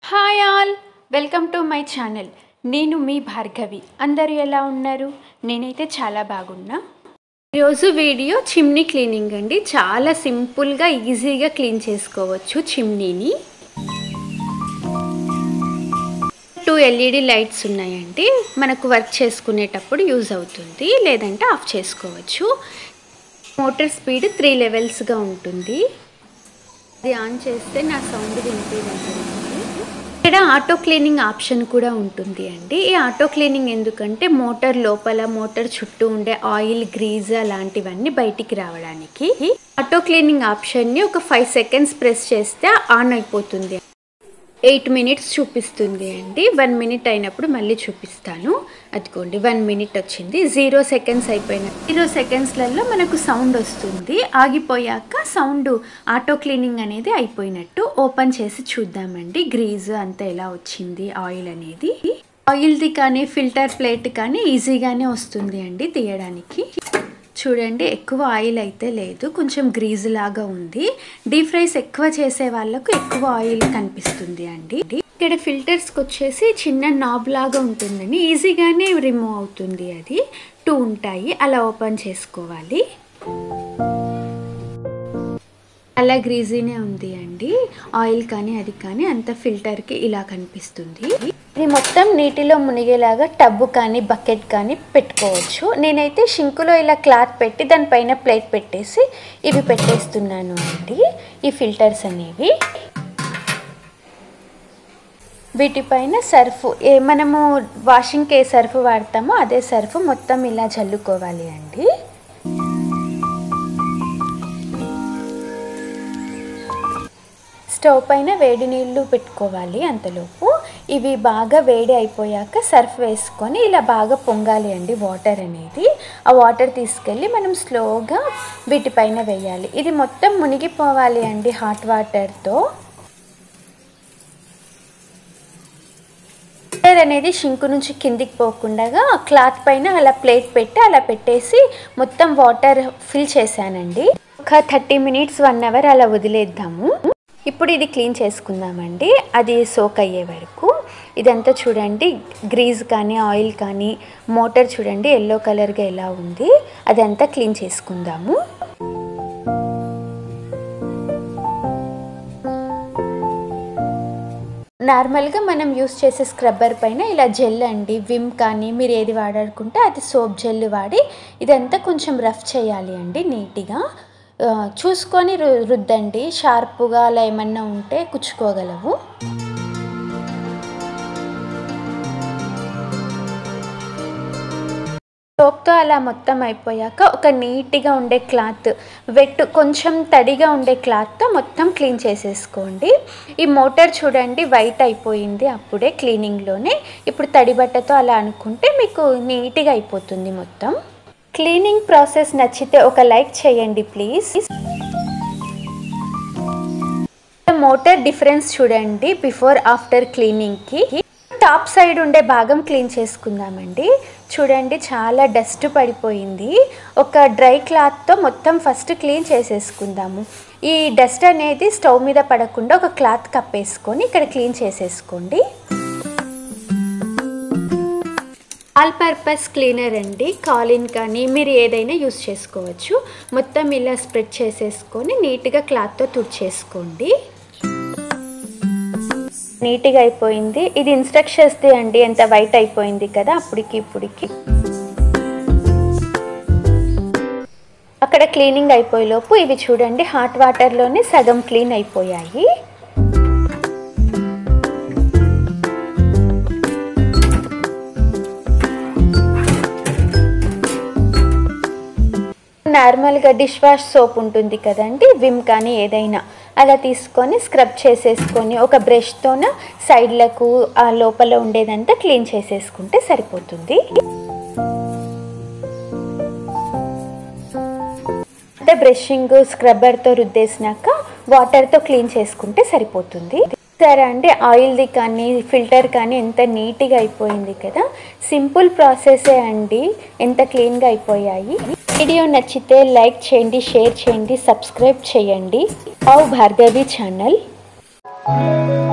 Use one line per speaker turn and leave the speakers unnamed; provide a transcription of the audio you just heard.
hi all welcome to my channel నేను మీ భార్గవి అందరూ ఎలా ఉన్నారు నేనైతే చాలా బాగున్నా ఈరోజు వీడియో చిమ్నీ క్లీనింగ్ అండి చాలా సింపుల్గా ఈజీగా క్లీన్ చేసుకోవచ్చు చిమ్నీని టూ ఎల్ఈడి లైట్స్ ఉన్నాయండి మనకు వర్క్ చేసుకునేటప్పుడు యూజ్ అవుతుంది లేదంటే ఆఫ్ చేసుకోవచ్చు మోటార్ స్పీడ్ త్రీ లెవెల్స్గా ఉంటుంది అది ఆన్ చేస్తే నా సౌండ్ వినిపించదండి ఇక్కడ ఆటో క్లీనింగ్ ఆప్షన్ కూడా ఉంటుంది అండి ఈ ఆటో క్లీనింగ్ ఎందుకంటే మోటార్ లోపల మోటార్ చుట్టూ ఉండే ఆయిల్ గ్రీజ్ అలాంటివన్నీ బయటికి రావడానికి ఆటో క్లీనింగ్ ఆప్షన్ని ఒక ఫైవ్ సెకండ్స్ ప్రెస్ చేస్తే ఆన్ అయిపోతుంది ఎయిట్ మినిట్స్ చూపిస్తుంది అండి వన్ మినిట్ అయినప్పుడు మళ్ళీ చూపిస్తాను అదిగోండి వన్ మినిట్ వచ్చింది జీరో సెకండ్స్ అయిపోయిన జీరో సెకండ్స్లలో మనకు సౌండ్ వస్తుంది ఆగిపోయాక సౌండ్ ఆటో క్లీనింగ్ అనేది అయిపోయినట్టు ఓపెన్ చేసి చూద్దామండి గ్రీజ్ అంతా ఎలా వచ్చింది ఆయిల్ అనేది ఆయిల్ది కానీ ఫిల్టర్ ప్లేట్ కానీ ఈజీగానే వస్తుంది అండి తీయడానికి చూడండి ఎక్కువ ఆయిల్ అయితే లేదు కొంచెం గ్రీజ్ లాగా ఉంది డీప్ ఫ్రైస్ ఎక్కువ చేసే వాళ్ళకు ఎక్కువ ఆయిల్ కనిపిస్తుంది అండి ఇక్కడ ఫిల్టర్స్కి వచ్చేసి చిన్న నాబ్ లాగా ఉంటుందని ఈజీగానే రిమూవ్ అవుతుంది అది టూ ఉంటాయి అలా ఓపెన్ చేసుకోవాలి అలా గ్రీజీనే ఉంది అండి ఆయిల్ కానీ అది కానీ అంత ఫిల్టర్కి ఇలా కనిపిస్తుంది ఇది మొత్తం నీటిలో మునిగేలాగా టబ్బు కానీ బకెట్ కానీ పెట్టుకోవచ్చు నేనైతే షింకులో ఇలా క్లాత్ పెట్టి దానిపైన ప్లేట్ పెట్టేసి ఇవి పెట్టేస్తున్నాను అండి ఈ ఫిల్టర్స్ అనేవి వీటిపైన సర్ఫ్ ఏ మనము వాషింగ్కి ఏ సర్ఫ్ వాడతామో అదే సర్ఫ్ మొత్తం ఇలా చల్లుకోవాలి అండి స్టవ్ పైన వేడి నీళ్ళు పెట్టుకోవాలి అంతలోపు ఇవి బాగా వేడి అయిపోయాక సర్ఫ్ వేసుకొని ఇలా బాగా పొంగాలి అండి వాటర్ అనేది ఆ వాటర్ తీసుకెళ్ళి మనం స్లోగా వీటిపైన వేయాలి ఇది మొత్తం మునిగిపోవాలి అండి హాట్ వాటర్తో వాటర్ అనేది షింకు నుంచి కిందికి పోకుండా క్లాత్ పైన అలా ప్లేట్ పెట్టి అలా పెట్టేసి మొత్తం వాటర్ ఫిల్ చేశానండి ఒక థర్టీ మినిట్స్ వన్ అవర్ అలా వదిలేద్దాము ఇప్పుడు ఇది క్లీన్ చేసుకుందామండి అది సోక్ అయ్యే వరకు ఇదంతా చూడండి గ్రీజ్ కానీ ఆయిల్ కానీ మోటార్ చూడండి ఎల్లో కలర్గా ఎలా ఉంది అదంతా క్లీన్ చేసుకుందాము నార్మల్గా మనం యూస్ చేసే స్క్రబ్బర్ పైన ఇలా జెల్ అండి విమ్ కానీ మీరు ఏది వాడాడుకుంటే అది సోప్ జెల్ వాడి ఇదంతా కొంచెం రఫ్ చేయాలి అండి నీట్గా చూసుకొని రు రుద్దండి షార్ప్గా అలా ఏమన్నా ఉంటే కుచ్చుకోగలవు సోప్తో అలా మొత్తం అయిపోయాక ఒక నీట్గా ఉండే క్లాత్ వెట్ కొంచెం తడిగా ఉండే క్లాత్తో మొత్తం క్లీన్ చేసేసుకోండి ఈ మోటార్ చూడండి వైట్ అయిపోయింది అప్పుడే క్లీనింగ్లోనే ఇప్పుడు తడి బట్టతో అలా అనుకుంటే మీకు నీట్గా అయిపోతుంది మొత్తం క్లీనింగ్ ప్రాసెస్ నచ్చితే ఒక లైక్ చేయండి ప్లీజ్ మోటార్ డిఫరెన్స్ చూడండి బిఫోర్ ఆఫ్టర్ క్లీనింగ్కి టాప్ సైడ్ ఉండే భాగం క్లీన్ చేసుకుందామండి చూడండి చాలా డస్ట్ పడిపోయింది ఒక డ్రై క్లాత్తో మొత్తం ఫస్ట్ క్లీన్ చేసేసుకుందాము ఈ డస్ట్ అనేది స్టవ్ మీద పడకుండా ఒక క్లాత్ కప్పేసుకొని ఇక్కడ క్లీన్ చేసేసుకోండి ఆల్ పర్పస్ క్లీనర్ అండి కాలిన్ కానీ మీరు ఏదైనా యూస్ చేసుకోవచ్చు మొత్తం ఇలా స్ప్రెడ్ చేసేసుకొని నీట్గా క్లాత్తో తుడిచేసుకోండి నీట్గా అయిపోయింది ఇది ఇన్స్ట్రక్షన్స్ది అండి ఎంత వైట్ అయిపోయింది కదా అప్పటికి ఇప్పటికి అక్కడ క్లీనింగ్ అయిపోయేలోపు ఇవి చూడండి హాట్ వాటర్లోనే సగం క్లీన్ అయిపోయాయి నార్మల్గా డిష్ వాష్ సోప్ ఉంటుంది కదండి విమ్ కానీ ఏదైనా అలా తీసుకొని స్క్రబ్ చేసేసుకొని ఒక బ్రష్తోన సైడ్లకు ఆ లోపల ఉండేదంతా క్లీన్ చేసేసుకుంటే సరిపోతుంది అంటే బ్రషింగ్ స్క్రబ్బర్తో రుద్దేసినాక వాటర్తో క్లీన్ చేసుకుంటే సరిపోతుంది సరే అండి ఆయిల్ది కానీ ఫిల్టర్ కానీ ఎంత నీట్గా అయిపోయింది కదా సింపుల్ ప్రాసెసే అండి ఎంత క్లీన్గా అయిపోయాయి వీడియో నచ్చితే లైక్ చేయండి షేర్ చేయండి సబ్స్క్రైబ్ చేయండి ఆవ్ భార్గవి ఛానల్